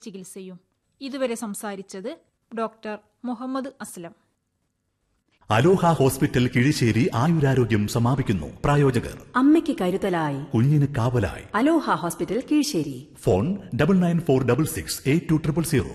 ചികിത്സയും ഇതുവരെ സംസാരിച്ചത് doctor Muhammad Aslam Aloha hospital Kizhisseri ആയുരാരോഗ്യം സമാപിക്കുന്നു പ്രായോജകർ അമ്മയ്ക്ക് കരുതലായി കുഞ്ഞിന് കാവലായി Aloha hospital Keezhsseri phone double nine four double six eight two triple zero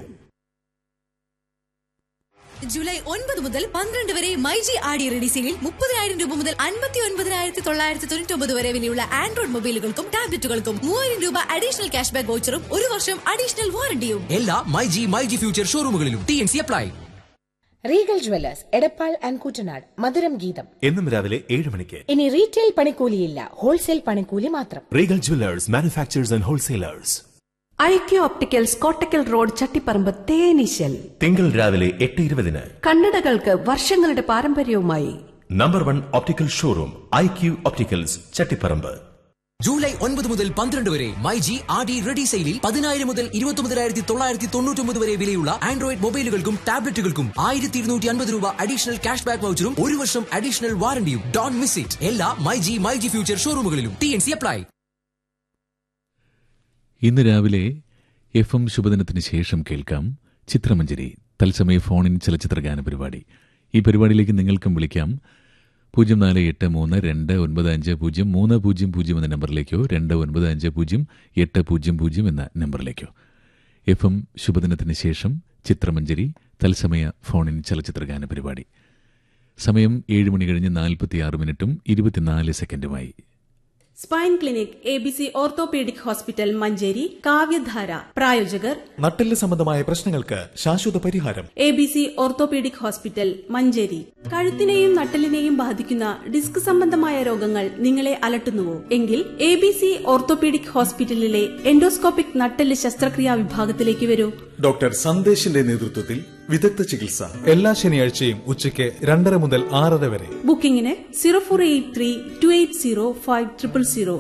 July ഒൻപത് മുതൽ പന്ത്രണ്ട് വരെ മൈജി ആടി റെഡിസിയിൽ മുപ്പതിനായിരം രൂപ മുതൽ അൻപത്തി ഒൻപതിനായിരത്തി തൊള്ളായിരത്തി തൊണ്ണൂറ്റി ഒമ്പത് വരെ വിലയുള്ള ആൻഡ്രോയിഡ് മൊബൈലുകൾക്കും ടാബ്ലറ്റുകൾക്കും മൂവായിരം രൂപ അഡീഷണൽ ക്യാഷ് ബാക്ക് വൗച്ചറും ഒരു വർഷം അഡീഷണൽ വാറണ്ടിയും എല്ലാ my G my G future ഷോറൂമുകളിലും T N C apply Regal jewellers Edappal and Koottanad മധുരം ഗീതം എന്നും രാവിലെ ഏഴ് മണിക്ക് ഇനി റീറ്റെയിൽ പണിക്കൂലിയില്ല ഹോൾസെയിൽ പണിക്കൂലി മാത്രം Regal jewellers manufacturers and wholesalers IQ opticals Kottakkal road Chattiparamba തേനീശൽ തിങ്കൾ രാവിലെ എട്ട് ഇരുപതിന് കണ്ണടകൾക്ക് വർഷങ്ങളുടെ പാരമ്പര്യവുമായി number one optical showroom I Q opticals Chattiparamba July ഒൻപത് മുതൽ പന്ത്രണ്ട് വരെ my G R D ready സെയിലിൽ പതിനായിരം മുതൽ ഇരുപത്തി തൊള്ളായിരത്തി തൊണ്ണൂറ്റൊമ്പത് വരെ വിലയുള്ള ആൻഡ്രോയിഡ് മൊബൈലുകൾക്കും ടാബ്ലറ്റുകൾക്കും ആയിരത്തി ഇരുന്നൂറ്റി അൻപത് രൂപ അഡീഷണൽ ക്യാഷ് ബാക്ക് വൗച്ചറും ഒരു വർഷം അഡീഷണൽ വാറണ്ടിയും ഡോൺ മിസ് ഇറ്റ് എല്ലാ my G my G future ഷോറൂമുകളിലും ടി എൻ സി അപ്ലൈ ഇന്ന് രാവിലെ എഫ് എം ശുഭദിനത്തിന് ശേഷം കേൾക്കാം ചിത്രമഞ്ജരി തത്സമയ ഫോണിൻ ചലച്ചിത്ര ഗാന പരിപാടി ഈ പരിപാടിയിലേക്ക് നിങ്ങൾക്കും വിളിക്കാം പൂജ്യം നാല് എട്ട് മൂന്ന് രണ്ട് ഒൻപത് അഞ്ച് പൂജ്യം മൂന്ന് പൂജ്യം പൂജ്യം എന്ന നമ്പറിലേക്കോ രണ്ട് ഒൻപത് അഞ്ച് പൂജ്യം എട്ട് പൂജ്യം പൂജ്യം എന്ന നമ്പറിലേക്കോ എഫ് എം ശുഭദിനത്തിന് ശേഷം ചിത്രമഞ്ജരി തത്സമയ ഫോണിൻ ചലച്ചിത്ര ഗാന പരിപാടി സമയം ഏഴ് മണി കഴിഞ്ഞ് നാൽപ്പത്തിയാറ് മിനിറ്റും ഇരുപത്തിനാല് സെക്കൻഡുമായി spine clinic A B C orthopaedic hospital Manjeri Kavyadhara പ്രായോജകർ നട്ടെല്ല് സംബന്ധമായ പ്രശ്നങ്ങൾക്ക് ശാശ്വത പരിഹാരം A B C orthopaedic hospital Manjeri കഴുത്തിനെയും നട്ടലിനെയും ബാധിക്കുന്ന ഡിസ്ക് സംബന്ധമായ രോഗങ്ങൾ നിങ്ങളെ അലട്ടുന്നുവോ എങ്കിൽ എ ബി സി ഓർത്തോപീഡിക് ഹോസ്പിറ്റലിലെ എൻഡോസ്കോപ്പിക് നട്ടെല്ല് ശസ്ത്രക്രിയാ വിഭാഗത്തിലേക്ക് വരൂ ഡോക്ടർ സന്ദേശിന്റെ നേതൃത്വത്തിൽ വിദഗ്ധ ചികിത്സ എല്ലാ ശനിയാഴ്ചയും ഉച്ചയ്ക്ക് രണ്ടര മുതൽ ആറര വരെ ബുക്കിംഗിന് zero four eight three two eight zero five triple zero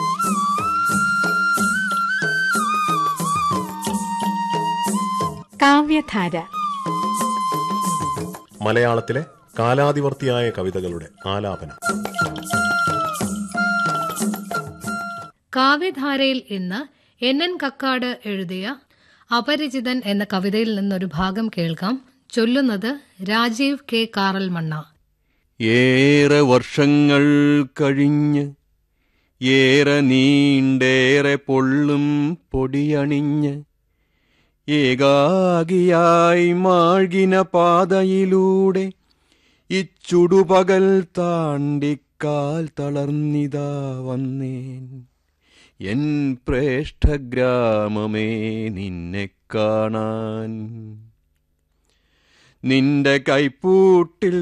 Kavyadhara മലയാളത്തിലെ കാലാതിവർത്തിയായ കവിതകളുടെ ആലാപനം കാവ്യധാരയിൽ ഇന്ന് എൻ എൻ കക്കാട് എഴുതിയ അപരിചിതൻ എന്ന കവിതയിൽ നിന്നൊരു ഭാഗം കേൾക്കാം ചൊല്ലുന്നത് രാജീവ് കെ കാറൽമണ്ണ ഏറെ വർഷങ്ങൾ കഴിഞ്ഞ് ഏറെ നീണ്ടേറെ പൊള്ളും പൊടിയണിഞ്ഞ് ഏകാകിയായി മാഴ്കിന പാതയിലൂടെ ഇച്ചുടുപകൽ താണ്ടിക്കാൽ തളർന്നിതാ വന്നേൻ എൻ പ്രേഷ്ഠഗ്രാമമേ നിന്നെ കാണാൻ നിന്റെ കൈപ്പൂട്ടിൽ